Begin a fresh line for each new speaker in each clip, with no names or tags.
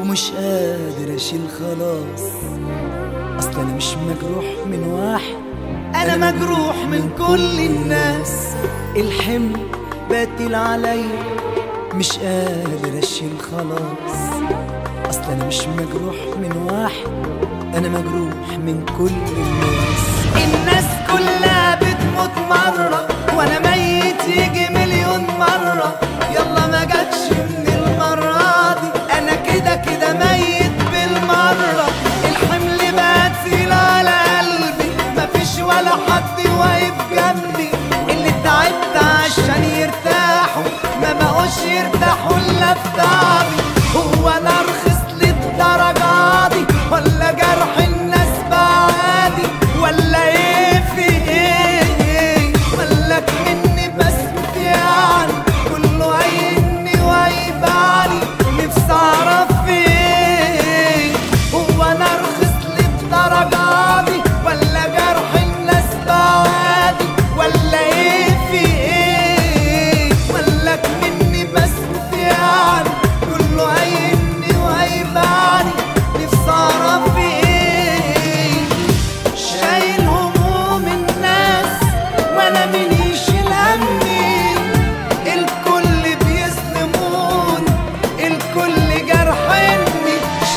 ومش قادر اشيل خلاص اصل انا مش مجروح من واحد انا مجروح من كل الناس الحمل باتل عليا مش قادر اشيل خلاص اصل انا مش مجروح من واحد انا مجروح من كل الناس الناس كلها بتموت مرة وانا ميت يجي مليون مرة يلا ما جاتش من المرة دي انا كده كده ميت بالمرة الحمل بقى تقيل على قلبي مفيش ولا حد واقف جنبي اللي تعبت عشان يرتاحوا ما بقوش يرتاحوا الا في تعبي هو انا ارخص للدرجة دي ولا جرح الناس بقى عادي ولا ايه في ايه مالك مني بس يعني كله عيني وعيباني نفسي اعرف في ايه هو انا ارخص للدرجة دي ولا جرح الناس بقى عادي ولا ايه في ايه مالك مني بس يعني كله عيني وعيباني نفسي اعرف في ايه شايل هموم الناس وانا من يشيل همي الكل بيظلمون الكل جرحني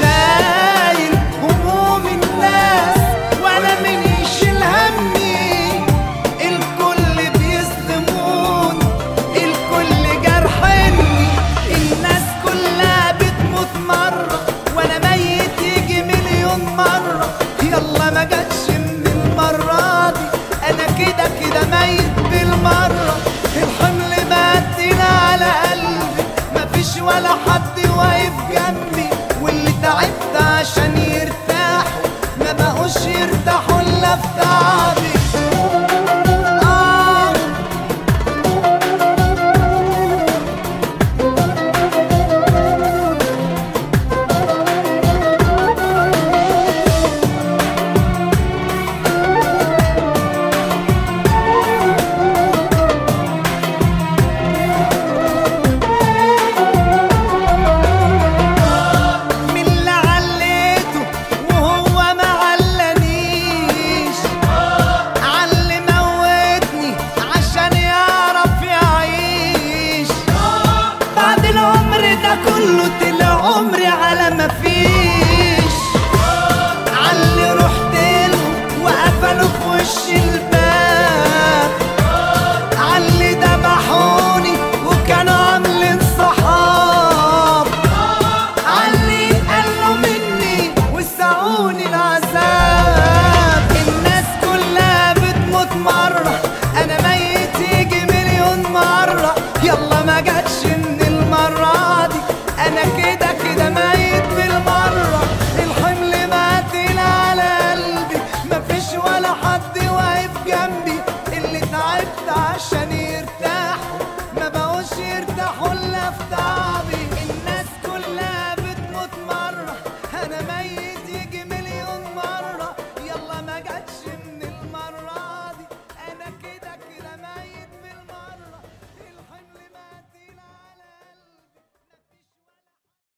شايل هموم الناس وانا من يشيل همي الكل بيظلمون الكل جرحني الناس كلها بتموت مرة وانا ميت يجي مليون مرة يلا ما جاتش من المرة دي انا كده كده ميت بالمرة الحمل مدينا على قلبي مفيش ولا حد واقف جنبي واللي تعبت عشان يرتاحوا ما بقوش يرتاحوا الا في تعبي آه من اللي عليته وهو ما علانيش علي موتني عشان يعرف يعيش بعد العمر ده كله طلع عمري على ما فيش علي رحت له وقفلوا في وشي